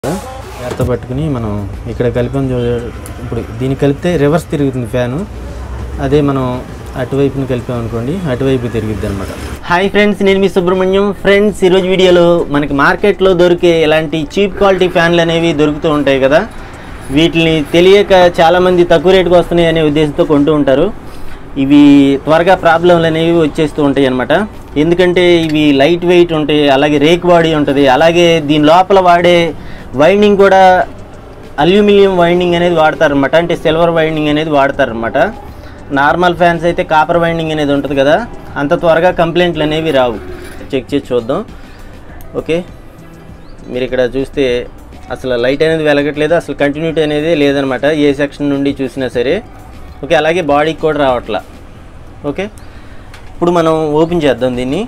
జాగ్రత్త పట్టుకుని మనం ఇక్కడ కలిపాం చూ ఇప్పుడు దీన్ని కలిపితే రివర్స్ తిరుగుతుంది ఫ్యాను అదే మనం అటువైపుని కలిపాం అనుకోండి అటువైపు తిరుగుద్ది అనమాట హాయ్ ఫ్రెండ్స్ నేను మీ సుబ్రహ్మణ్యం ఫ్రెండ్స్ ఈరోజు వీడియోలో మనకి మార్కెట్లో దొరికే ఇలాంటి చీప్ క్వాలిటీ ఫ్యాన్లు అనేవి దొరుకుతూ ఉంటాయి కదా వీటిని తెలియక చాలామంది తక్కువ రేటుకి వస్తున్నాయి అనే ఉద్దేశంతో కొంటూ ఉంటారు ఇవి త్వరగా ప్రాబ్లంలు అనేవి వచ్చేస్తూ ఉంటాయి అన్నమాట ఎందుకంటే ఇవి లైట్ వెయిట్ ఉంటాయి అలాగే రేక్ బాడీ ఉంటుంది అలాగే దీని లోపల వాడే వైండింగ్ కూడా అల్యూమినియం వైండింగ్ అనేది వాడతారనమాట అంటే సిల్వర్ వైండింగ్ అనేది వాడతారనమాట నార్మల్ ఫ్యాన్స్ అయితే కాపర్ వైండింగ్ అనేది ఉంటుంది కదా అంత త్వరగా కంప్లైంట్లు అనేవి రావు చెక్ చేసి చూద్దాం ఓకే మీరు ఇక్కడ చూస్తే అసలు లైట్ అనేది వెలగట్లేదు అసలు కంటిన్యూటీ అనేది లేదనమాట ఏ సెక్షన్ నుండి చూసినా సరే ఓకే అలాగే బాడీకి కూడా రావట్లా ఓకే ఇప్పుడు మనం ఓపెన్ చేద్దాం దీన్ని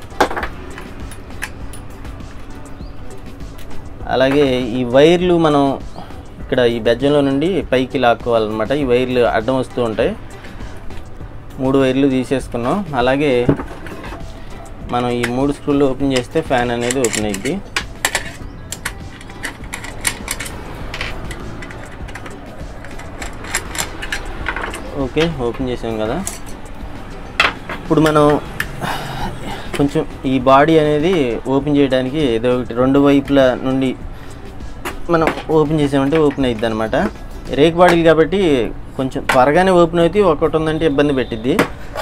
అలాగే ఈ వైర్లు మనం ఇక్కడ ఈ బెజ్జంలో నుండి పైకి లాక్కోవాలన్నమాట ఈ వైర్లు అడ్డం వస్తూ ఉంటాయి మూడు వైర్లు తీసేసుకున్నాం అలాగే మనం ఈ మూడు స్క్రూలు ఓపెన్ చేస్తే ఫ్యాన్ అనేది ఓపెన్ అయ్యింది ఓకే ఓపెన్ చేసాం కదా ఇప్పుడు మనం కొంచెం ఈ బాడీ అనేది ఓపెన్ చేయడానికి ఏదో ఒకటి రెండు వైపుల నుండి మనం ఓపెన్ చేసామంటే ఓపెన్ అయ్యిద్ది అనమాట రేక్ బాడీలు కాబట్టి కొంచెం త్వరగానే ఓపెన్ అవుతుంది ఒకటి ఉందంటే ఇబ్బంది పెట్టిద్ది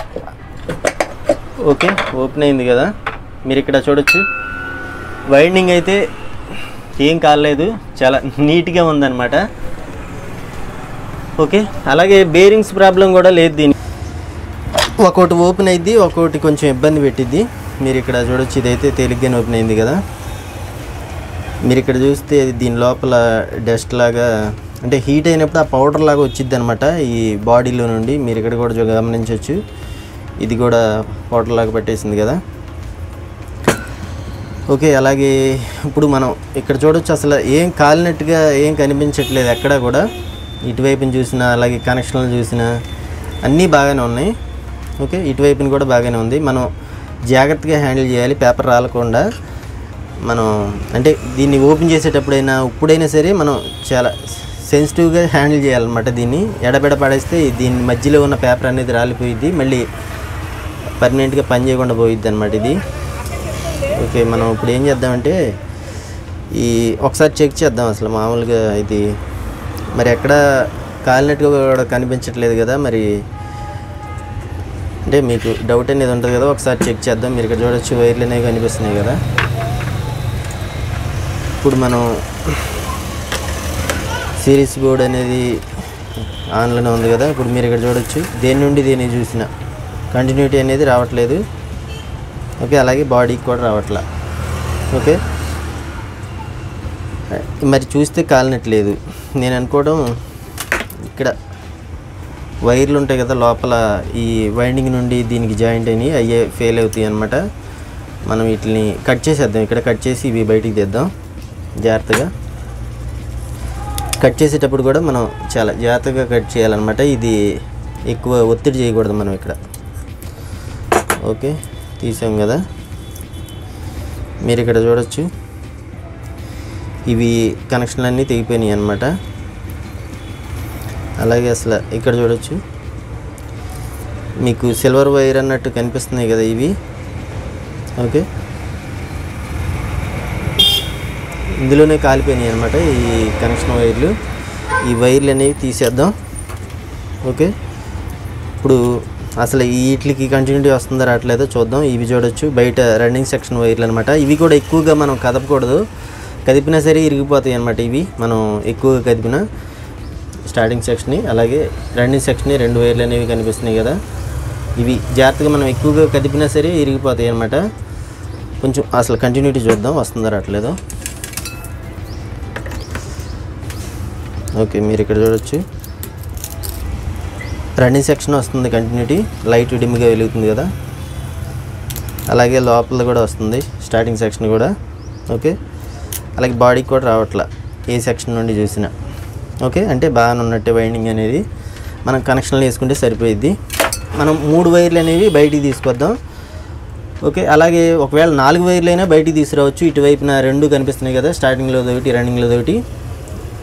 ఓకే ఓపెన్ అయింది కదా మీరు ఇక్కడ చూడొచ్చు వైండింగ్ అయితే ఏం కాలేదు చాలా నీట్గా ఉందన్నమాట ఓకే అలాగే బేరింగ్స్ ప్రాబ్లం కూడా లేదు దీని ఒక్కొక్కటి ఓపెన్ అయింది ఒక్కొక్కటి కొంచెం ఇబ్బంది పెట్టిద్ది మీరు ఇక్కడ చూడొచ్చు ఇదైతే తేలిగ్గానే ఓపెన్ అయింది కదా మీరు ఇక్కడ చూస్తే ఇది దీని లోపల డస్ట్ లాగా అంటే హీట్ అయినప్పుడు ఆ పౌడర్ లాగా వచ్చింది అనమాట ఈ బాడీలో నుండి మీరు ఇక్కడ కూడా చూ- గమనించవచ్చు ఇది కూడా పౌడర్ లాగా పెట్టేసింది కదా ఓకే అలాగే ఇప్పుడు మనం ఇక్కడ చూడొచ్చు అసలు ఏం కాలినట్టుగా ఏం కనిపించట్లేదు ఎక్కడా కూడా ఇటువైపుని చూసినా అలాగే కనెక్షన్లు చూసినా అన్నీ బాగానే ఉన్నాయి ఓకే ఇటువైపుని కూడా బాగానే ఉంది మనం జాగ్రత్తగా హ్యాండిల్ చేయాలి పేపర్ రాలకుండా మనం అంటే దీన్ని ఓపెన్ చేసేటప్పుడైనా ఇప్పుడైనా సరే మనం చాలా సెన్సిటివ్గా హ్యాండిల్ చేయాలన్నమాట దీన్ని ఎడబెడ పడేస్తే దీని మధ్యలో ఉన్న పేపర్ అనేది రాలిపోయిద్ది మళ్ళీ పర్మనెంట్గా పని చేయకుండా పోయిద్ది అనమాట ఇది ఓకే మనం ఇప్పుడు ఏం చేద్దామంటే ఈ ఒకసారి చెక్ చేద్దాం అసలు మామూలుగా ఇది మరి ఎక్కడ కాలినట్టుగా కూడా కనిపించట్లేదు కదా మరి అంటే మీకు డౌట్ అనేది ఉంటుంది కదా ఒకసారి చెక్ చేద్దాం మీరు ఇక్కడ చూడొచ్చు వైర్లు అనేవి కనిపిస్తున్నాయి కదా ఇప్పుడు మనం సిరీస్ బోర్డ్ అనేది ఆన్లోనే ఉంది కదా ఇప్పుడు మీరు ఇక్కడ చూడొచ్చు దేని నుండి దేని చూసిన కంటిన్యూటీ అనేది రావట్లేదు ఓకే అలాగే బాడీకి కూడా రావట్లా ఓకే మరి చూస్తే కాలినట్లేదు నేను అనుకోవడం ఇక్కడ వైర్లు ఉంటాయి కదా లోపల ఈ వైండింగ్ నుండి దీనికి జాయింట్ అయినాయి అయ్యే ఫెయిల్ అవుతాయి అనమాట మనం వీటిని కట్ చేసేద్దాం ఇక్కడ కట్ చేసి ఇవి బయటికి తెద్దాం జాగ్రత్తగా కట్ చేసేటప్పుడు కూడా మనం చాలా జాగ్రత్తగా కట్ చేయాలన్నమాట ఇది ఎక్కువ ఒత్తిడి చేయకూడదు మనం ఇక్కడ ఓకే తీసాం కదా మీరు ఇక్కడ చూడొచ్చు ఇవి కనెక్షన్లు అన్నీ తెగిపోయినాయి అనమాట అలాగే అసలు ఇక్కడ చూడొచ్చు మీకు సిల్వర్ వైర్ అన్నట్టు కనిపిస్తున్నాయి కదా ఇవి ఓకే ఇందులోనే కాలిపోయినాయి అనమాట ఈ కనెక్షన్ వైర్లు ఈ వైర్లు అనేవి తీసేద్దాం ఓకే ఇప్పుడు అసలు ఈ వీటికి కంటిన్యూటీ వస్తుందో రావట్లేదో చూద్దాం ఇవి చూడొచ్చు బయట రన్నింగ్ సెక్షన్ వైర్లు అనమాట ఇవి కూడా ఎక్కువగా మనం కదపకూడదు కదిపినా సరే ఇరిగిపోతాయి అనమాట ఇవి మనం ఎక్కువగా కదిపినా స్టార్టింగ్ సెక్షన్ని అలాగే రన్నింగ్ సెక్షన్ని రెండు వైర్లు అనేవి కనిపిస్తున్నాయి కదా ఇవి జాగ్రత్తగా మనం ఎక్కువగా కదిపినా సరే ఇరిగిపోతాయి అనమాట కొంచెం అసలు కంటిన్యూటీ చూద్దాం వస్తుందో రావట్లేదో ఓకే మీరు ఇక్కడ చూడొచ్చు రన్నింగ్ సెక్షన్ వస్తుంది కంటిన్యూటీ లైట్ డిమ్గా వెలుగుతుంది కదా అలాగే లోపల కూడా వస్తుంది స్టార్టింగ్ సెక్షన్ కూడా ఓకే అలాగే బాడీకి కూడా రావట్లా ఏ సెక్షన్ నుండి చూసినా ఓకే అంటే బాగానే ఉన్నట్టే వైండింగ్ అనేది మనం కనెక్షన్లు వేసుకుంటే సరిపోయిద్ది మనం మూడు వైర్లు అనేవి బయటికి తీసుకొద్దాం ఓకే అలాగే ఒకవేళ నాలుగు వైర్లు అయినా బయటికి తీసుకురావచ్చు ఇటువైపున రెండు కనిపిస్తున్నాయి కదా స్టార్టింగ్లో ఒకటి రన్నింగ్లో ఒకటి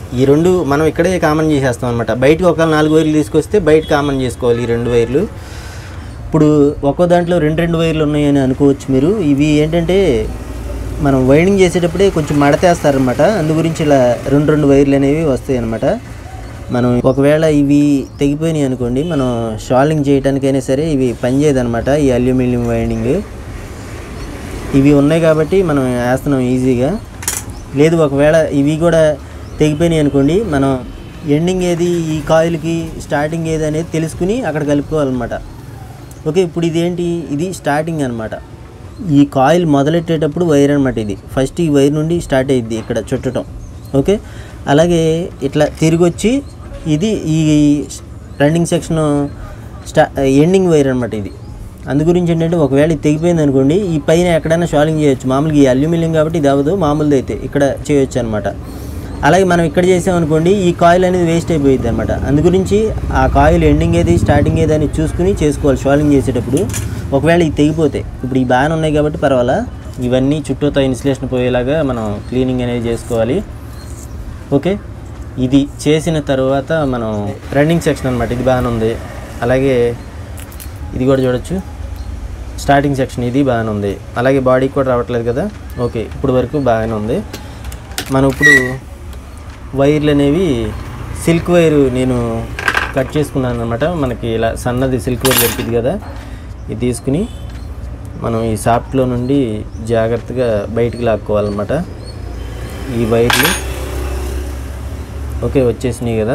ఈ రెండు మనం ఇక్కడే కామన్ చేసేస్తాం అనమాట బయటకు ఒక నాలుగు వైర్లు తీసుకొస్తే బయట కామన్ చేసుకోవాలి ఈ రెండు వైర్లు ఇప్పుడు ఒక్కో దాంట్లో రెండు రెండు వైర్లు ఉన్నాయని అనుకోవచ్చు మీరు ఇవి ఏంటంటే మనం వైరింగ్ చేసేటప్పుడే కొంచెం మడతేస్తారనమాట అందు గురించి ఇలా రెండు రెండు వైర్లు అనేవి వస్తాయి అనమాట మనం ఒకవేళ ఇవి తెగిపోయినాయి అనుకోండి మనం షాలింగ్ చేయడానికైనా సరే ఇవి పనిచేయదనమాట ఈ అల్యూమినియం వైండింగ్ ఇవి ఉన్నాయి కాబట్టి మనం వేస్తున్నాం ఈజీగా లేదు ఒకవేళ ఇవి కూడా తెగిపోయినాయి అనుకోండి మనం ఎండింగ్ ఏది ఈ కాయిల్కి స్టార్టింగ్ ఏది అనేది తెలుసుకుని అక్కడ కలుపుకోవాలన్నమాట ఓకే ఇప్పుడు ఇదేంటి ఇది స్టార్టింగ్ అనమాట ఈ కాయిల్ మొదలెట్టేటప్పుడు వైర్ అనమాట ఇది ఫస్ట్ ఈ వైర్ నుండి స్టార్ట్ అయ్యిద్ది ఇక్కడ చుట్టడం ఓకే అలాగే ఇట్లా తిరిగి వచ్చి ఇది ఈ రన్నింగ్ సెక్షన్ స్టా ఎండింగ్ వైర్ అనమాట ఇది అందు గురించి ఏంటంటే ఒకవేళ ఇది తెగిపోయింది అనుకోండి ఈ పైన ఎక్కడైనా షాలింగ్ చేయొచ్చు మామూలుగా ఈ అల్యూమినియం కాబట్టి ఇది అవ్వదు మామూలుది అయితే ఇక్కడ చేయొచ్చు అనమాట అలాగే మనం ఇక్కడ చేసామనుకోండి ఈ కాయిల్ అనేది వేస్ట్ అయిపోయింది అనమాట అందు గురించి ఆ కాయిల్ ఎండింగ్ ఏది స్టార్టింగ్ ఏది అని చూసుకుని చేసుకోవాలి షాలింగ్ చేసేటప్పుడు ఒకవేళ ఇది తెగిపోతే ఇప్పుడు ఈ బాగానే ఉన్నాయి కాబట్టి పర్వాలా ఇవన్నీ చుట్టూతో ఇన్సులేషన్ పోయేలాగా మనం క్లీనింగ్ అనేది చేసుకోవాలి ఓకే ఇది చేసిన తర్వాత మనం రన్నింగ్ సెక్షన్ అనమాట ఇది బాగానే ఉంది అలాగే ఇది కూడా చూడొచ్చు స్టార్టింగ్ సెక్షన్ ఇది బాగానే ఉంది అలాగే బాడీకి కూడా రావట్లేదు కదా ఓకే ఇప్పుడు వరకు బాగానే ఉంది మనం ఇప్పుడు వైర్లు అనేవి సిల్క్ వైర్ నేను కట్ చేసుకున్నాను అనమాట మనకి ఇలా సన్నది సిల్క్ వైర్ దొరికింది కదా ఇది తీసుకుని మనం ఈ సాఫ్ట్లో నుండి జాగ్రత్తగా బయటికి లాక్కోవాలన్నమాట ఈ వైర్లు ఓకే వచ్చేసినాయి కదా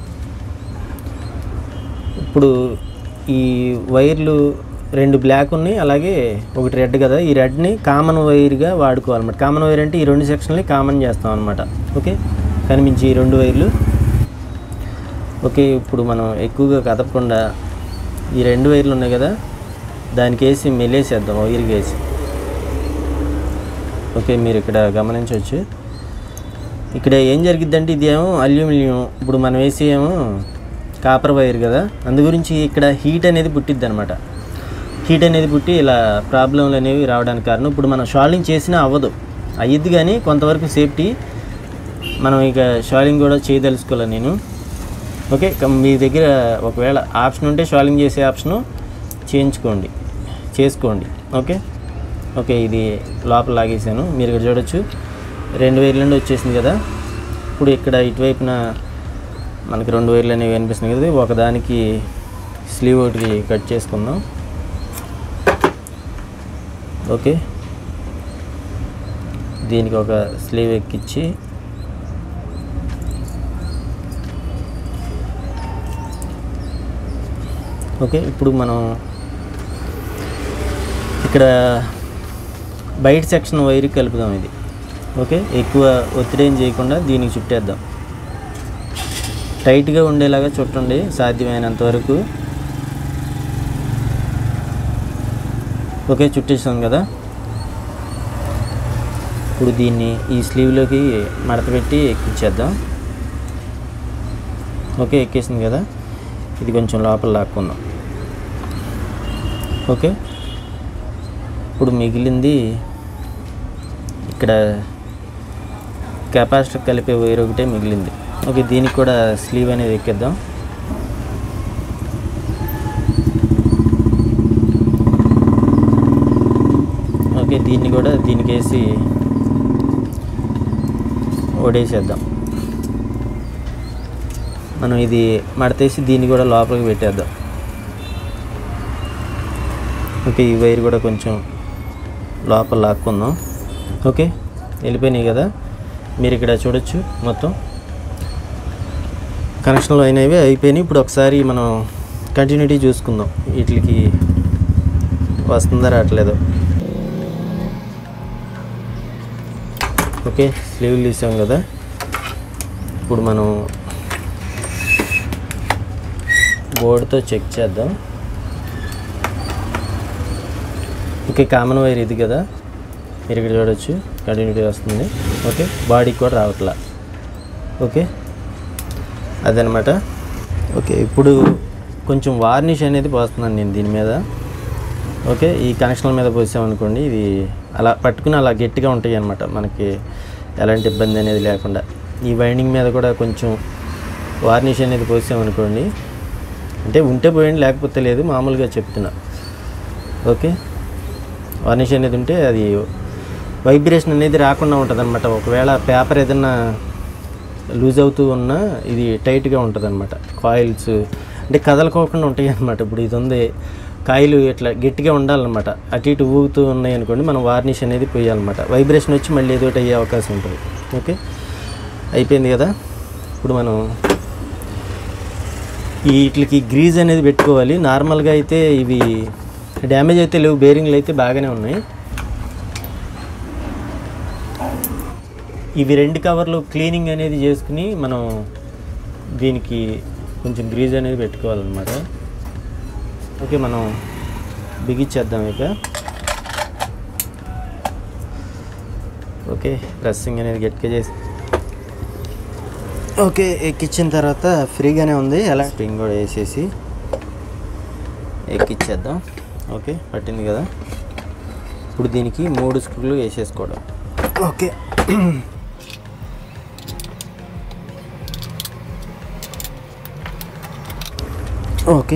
ఇప్పుడు ఈ వైర్లు రెండు బ్లాక్ ఉన్నాయి అలాగే ఒకటి రెడ్ కదా ఈ రెడ్ని కామన్ వైర్గా వాడుకోవాలన్నమాట కామన్ వైర్ అంటే ఈ రెండు సెక్షన్లని కామన్ చేస్తాం అనమాట ఓకే కనిపించి ఈ రెండు వైర్లు ఓకే ఇప్పుడు మనం ఎక్కువగా కదపకుండా ఈ రెండు వైర్లు ఉన్నాయి కదా దానికి వేసి మెల్లేసేద్దాం వైర్కి వేసి ఓకే మీరు ఇక్కడ గమనించవచ్చు ఇక్కడ ఏం జరిగిద్దంటే ఇదేమో అల్యూమినియం ఇప్పుడు మనం వేసి ఏమో కాపర్ వైర్ కదా అందు గురించి ఇక్కడ హీట్ అనేది పుట్టిద్ది అనమాట హీట్ అనేది పుట్టి ఇలా ప్రాబ్లంలు అనేవి రావడానికి కారణం ఇప్పుడు మనం షాలింగ్ చేసినా అవ్వదు అయ్యిద్ది కానీ కొంతవరకు సేఫ్టీ మనం ఇక షాలింగ్ కూడా చేయదలుచుకోవాలి నేను ఓకే కం- మీ దగ్గర ఒకవేళ ఆప్షన్ ఉంటే షాలింగ్ చేసే ఆప్షను చేయించుకోండి చేసుకోండి ఓకే ఓకే ఇది లోపల లాగేసాను మీరు ఇక్కడ చూడొచ్చు రెండు వైర్ల నుండి వచ్చేసింది కదా ఇప్పుడు ఇక్కడ ఇటువైపున మనకి రెండు వైర్లు అనేవి కనిపిస్తున్నాయి కదా ఒకదానికి స్లీవ్ ఒకటి కట్ చేసుకుందాం ఓకే దీనికి ఒక స్లీవ్ ఎక్కించి ఓకే ఇప్పుడు మనం ఇక్కడ బయట సెక్షన్ వైర్ కలుపుదాం ఇది ఓకే ఎక్కువ ఒత్తిడి ఏం చేయకుండా దీనికి చుట్టేద్దాం టైట్గా ఉండేలాగా చుట్టండి సాధ్యమైనంత వరకు ఓకే చుట్టేసాం కదా ఇప్పుడు దీన్ని ఈ స్లీవ్లోకి మడత పెట్టి ఎక్కించేద్దాం ఓకే ఎక్కేసింది కదా ఇది కొంచెం లోపల లాక్కుందాం ఓకే ఇప్పుడు మిగిలింది ఇక్కడ కెపాసిటర్ కలిపే వైర్ ఒకటే మిగిలింది ఓకే దీనికి కూడా స్లీవ్ అనేది ఎక్కిద్దాం ఓకే దీన్ని కూడా దీనికి వేసి ఓడేసేద్దాం మనం ఇది మడతేసి దీన్ని కూడా లోపలికి పెట్టేద్దాం ఓకే ఈ వైర్ కూడా కొంచెం లోపల లాక్కుందాం ఓకే వెళ్ళిపోయినాయి కదా మీరు ఇక్కడ చూడొచ్చు మొత్తం కనెక్షన్లు అయినవి అయిపోయినాయి ఇప్పుడు ఒకసారి మనం కంటిన్యూటీ చూసుకుందాం వీటికి వస్తుందా రావట్లేదో ఓకే స్లీవ్లు తీసాం కదా ఇప్పుడు మనం బోర్డుతో చెక్ చేద్దాం ఓకే కామన్ వైర్ ఇది కదా మీరు ఇక్కడ చూడొచ్చు కంటిన్యూటీ వస్తుంది ఓకే బాడీకి కూడా రావట్లా ఓకే అదనమాట ఓకే ఇప్పుడు కొంచెం వార్నిష్ అనేది పోస్తున్నాను నేను దీని మీద ఓకే ఈ కనెక్షన్ల మీద పోసామనుకోండి ఇది అలా పట్టుకుని అలా గట్టిగా ఉంటాయి అనమాట మనకి ఎలాంటి ఇబ్బంది అనేది లేకుండా ఈ వైండింగ్ మీద కూడా కొంచెం వార్నిష్ అనేది పోసామనుకోండి అంటే ఉంటే పోయండి లేకపోతే లేదు మామూలుగా చెప్తున్నా ఓకే వార్నిష్ అనేది ఉంటే అది వైబ్రేషన్ అనేది రాకుండా ఉంటుంది అనమాట ఒకవేళ పేపర్ ఏదన్నా లూజ్ అవుతూ ఉన్నా ఇది టైట్గా ఉంటుంది అనమాట కాయిల్స్ అంటే కదలకోకుండా ఉంటాయి అనమాట ఇప్పుడు ఇది ఉంది కాయిలు ఇట్లా గట్టిగా ఉండాలన్నమాట అటు ఇటు ఊగుతూ ఉన్నాయి అనుకోండి మనం వార్నిష్ అనేది పోయాలన్నమాట వైబ్రేషన్ వచ్చి మళ్ళీ ఏదో ఒకటి అయ్యే అవకాశం ఉంటుంది ఓకే అయిపోయింది కదా ఇప్పుడు మనం ఈ వీటికి గ్రీజ్ అనేది పెట్టుకోవాలి నార్మల్గా అయితే ఇవి డ్యామేజ్ అయితే లేవు బేరింగ్లు అయితే బాగానే ఉన్నాయి ఇవి రెండు కవర్లు క్లీనింగ్ అనేది చేసుకుని మనం దీనికి కొంచెం గ్రీజ్ అనేది పెట్టుకోవాలన్నమాట ఓకే మనం బిగించేద్దాం ఇక ఓకే ప్రెస్సింగ్ అనేది గట్టిగా చేసి ఓకే ఎక్కించిన తర్వాత ఫ్రీగానే ఉంది అలా స్ప్రింగ్ కూడా వేసేసి ఎక్కిచ్చేద్దాం ఓకే పట్టింది కదా ఇప్పుడు దీనికి మూడు స్క్రూలు వేసేసుకోవడం ఓకే ఓకే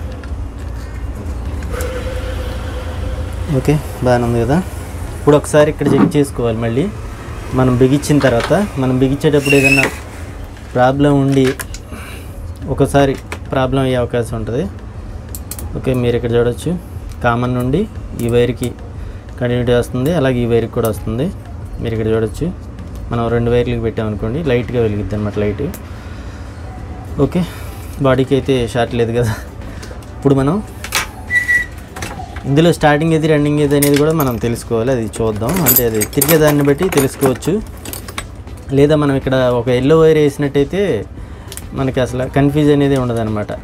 ఓకే బాగానే ఉంది కదా ఇప్పుడు ఒకసారి ఇక్కడ చెక్ చేసుకోవాలి మళ్ళీ మనం బిగించిన తర్వాత మనం బిగించేటప్పుడు ఏదన్నా ప్రాబ్లం ఉండి ఒకసారి ప్రాబ్లం అయ్యే అవకాశం ఉంటుంది ఓకే మీరు ఇక్కడ చూడొచ్చు కామన్ నుండి ఈ వైర్కి కంటిన్యూటీ వస్తుంది అలాగే ఈ వైర్కి కూడా వస్తుంది మీరు ఇక్కడ చూడొచ్చు మనం రెండు వైర్లకి పెట్టామనుకోండి లైట్గా వెలుగుద్ది అనమాట లైట్ ఓకే బాడీకి అయితే షార్ట్ లేదు కదా ఇప్పుడు మనం ఇందులో స్టార్టింగ్ ఏది రన్నింగ్ ఏది అనేది కూడా మనం తెలుసుకోవాలి అది చూద్దాం అంటే అది తిరిగే దాన్ని బట్టి తెలుసుకోవచ్చు లేదా మనం ఇక్కడ ఒక ఎల్లో వైర్ వేసినట్టయితే మనకి అసలు కన్ఫ్యూజ్ అనేది ఉండదన్నమాట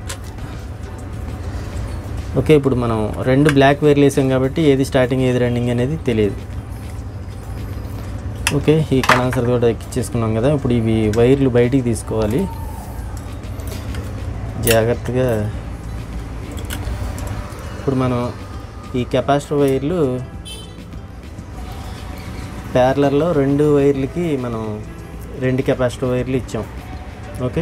ఓకే ఇప్పుడు మనం రెండు బ్లాక్ వైర్లు వేసాం కాబట్టి ఏది స్టార్టింగ్ ఏది రన్నింగ్ అనేది తెలియదు ఓకే ఈ కనాన్సర్ కూడా ఎక్కించేసుకున్నాం కదా ఇప్పుడు ఇవి వైర్లు బయటికి తీసుకోవాలి జాగ్రత్తగా ఇప్పుడు మనం ఈ కెపాసిటర్ వైర్లు ప్యారలర్లో రెండు వైర్లకి మనం రెండు కెపాసిటర్ వైర్లు ఇచ్చాం ఓకే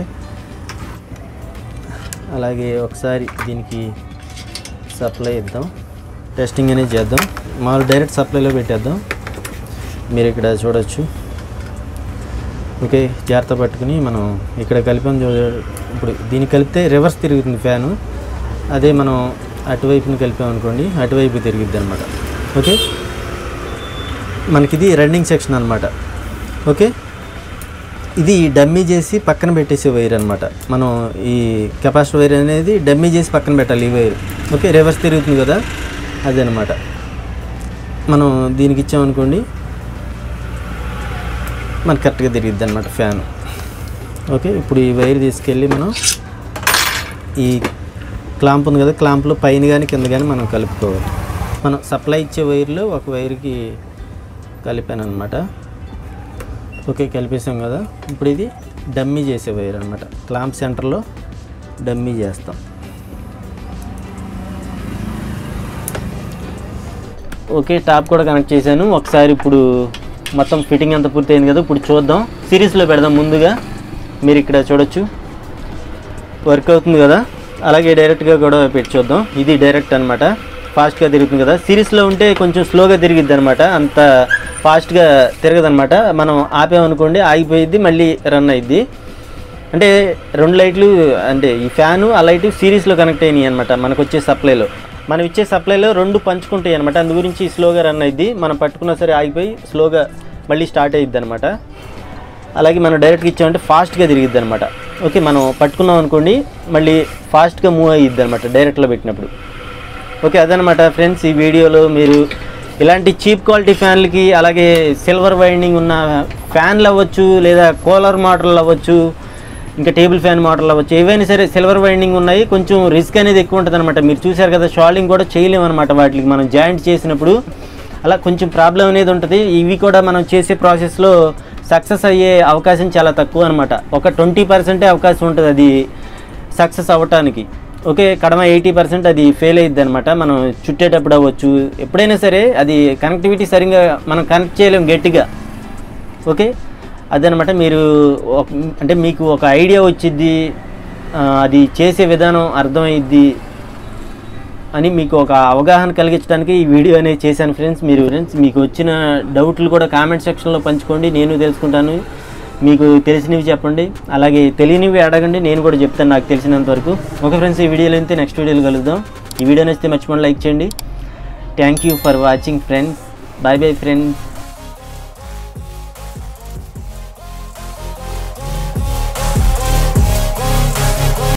అలాగే ఒకసారి దీనికి సప్లై ఇద్దాం టెస్టింగ్ అనేది చేద్దాం మామూలు డైరెక్ట్ సప్లైలో పెట్టేద్దాం మీరు ఇక్కడ చూడొచ్చు ఓకే జాగ్రత్త పట్టుకుని మనం ఇక్కడ కలిపాం చూ ఇప్పుడు దీన్ని కలిపితే రివర్స్ తిరుగుతుంది ఫ్యాను అదే మనం అటువైపుని కలిపాం అనుకోండి అటువైపు తిరిగిద్ది అనమాట ఓకే మనకిది రన్నింగ్ సెక్షన్ అనమాట ఓకే ఇది డమ్మీ చేసి పక్కన పెట్టేసే వైర్ అనమాట మనం ఈ కెపాసిటీ వైర్ అనేది డమ్మీ చేసి పక్కన పెట్టాలి ఈ వైర్ ఓకే రివర్స్ తిరుగుతుంది కదా అదనమాట మనం దీనికి ఇచ్చామనుకోండి మనకు కరెక్ట్గా తిరిగిద్ది అనమాట ఫ్యాన్ ఓకే ఇప్పుడు ఈ వైర్ తీసుకెళ్ళి మనం ఈ క్లాంప్ ఉంది కదా క్లాంప్లో పైన కానీ కింద కానీ మనం కలుపుకోవాలి మనం సప్లై ఇచ్చే వైర్లో ఒక వైర్కి కలిపాను అనమాట ఓకే కలిపేసాం కదా ఇప్పుడు ఇది డమ్మీ చేసే వైర్ అనమాట క్లాంప్ సెంటర్లో డమ్మీ చేస్తాం ఓకే టాప్ కూడా కనెక్ట్ చేశాను ఒకసారి ఇప్పుడు మొత్తం ఫిట్టింగ్ అంతా పూర్తయింది కదా ఇప్పుడు చూద్దాం సిరీస్లో పెడదాం ముందుగా మీరు ఇక్కడ చూడొచ్చు వర్క్ అవుతుంది కదా అలాగే డైరెక్ట్గా కూడా పెట్టి చూద్దాం ఇది డైరెక్ట్ అనమాట ఫాస్ట్గా తిరుగుతుంది కదా సిరీస్లో ఉంటే కొంచెం స్లోగా తిరిగిద్ది అనమాట అంత ఫాస్ట్గా తిరగదనమాట మనం ఆపామనుకోండి ఆగిపోయిద్ది మళ్ళీ రన్ అయ్యిద్ది అంటే రెండు లైట్లు అంటే ఈ ఫ్యాను ఆ లైట్ సిరీస్లో కనెక్ట్ అయినాయి అనమాట మనకు వచ్చే సప్లైలో మనం ఇచ్చే సప్లైలో రెండు పంచుకుంటాయి అనమాట అందు గురించి స్లోగా రన్ అయ్యిద్ది మనం పట్టుకున్నా సరే ఆగిపోయి స్లోగా మళ్ళీ స్టార్ట్ అయ్యిద్ది అనమాట అలాగే మనం డైరెక్ట్గా ఇచ్చామంటే ఫాస్ట్గా తిరిగిద్ది అనమాట ఓకే మనం పట్టుకున్నాం అనుకోండి మళ్ళీ ఫాస్ట్గా మూవ్ అయ్యిద్ది అనమాట డైరెక్ట్లో పెట్టినప్పుడు ఓకే అదనమాట ఫ్రెండ్స్ ఈ వీడియోలో మీరు ఇలాంటి చీప్ క్వాలిటీ ఫ్యాన్లకి అలాగే సిల్వర్ వైండింగ్ ఉన్న ఫ్యాన్లు అవ్వచ్చు లేదా కూలర్ మోడల్ అవ్వచ్చు ఇంకా టేబుల్ ఫ్యాన్ మోడల్ అవ్వచ్చు ఏవైనా సరే సిల్వర్ వైండింగ్ ఉన్నాయి కొంచెం రిస్క్ అనేది ఎక్కువ ఉంటుంది అనమాట మీరు చూశారు కదా షాలింగ్ కూడా చేయలేము అనమాట వాటికి మనం జాయింట్ చేసినప్పుడు అలా కొంచెం ప్రాబ్లం అనేది ఉంటుంది ఇవి కూడా మనం చేసే ప్రాసెస్లో సక్సెస్ అయ్యే అవకాశం చాలా తక్కువ అనమాట ఒక ట్వంటీ పర్సెంటే అవకాశం ఉంటుంది అది సక్సెస్ అవ్వటానికి ఓకే కడమ ఎయిటీ పర్సెంట్ అది ఫెయిల్ అయ్యిద్ది అనమాట మనం చుట్టేటప్పుడు అవ్వచ్చు ఎప్పుడైనా సరే అది కనెక్టివిటీ సరిగ్గా మనం కనెక్ట్ చేయలేం గట్టిగా ఓకే అదనమాట మీరు ఒక అంటే మీకు ఒక ఐడియా వచ్చిద్ది ఆ, అది చేసే విధానం అర్థమైద్ది అని మీకు ఒక అవగాహన కలిగించడానికి ఈ వీడియో అనేది చేశాను ఫ్రెండ్స్ మీరు ఫ్రెండ్స్ మీకు వచ్చిన డౌట్లు కూడా కామెంట్ సెక్షన్లో పంచుకోండి నేను తెలుసుకుంటాను మీకు తెలిసినవి చెప్పండి అలాగే తెలియనివి అడగండి నేను కూడా చెప్తాను నాకు తెలిసినంత వరకు ఓకే ఫ్రెండ్స్ ఈ వీడియోలో అయితే నెక్స్ట్ వీడియోలో కలుద్దాం ఈ వీడియో నచ్చితే మర్చిపోండి లైక్ చేయండి thank you for watching friends bye bye friends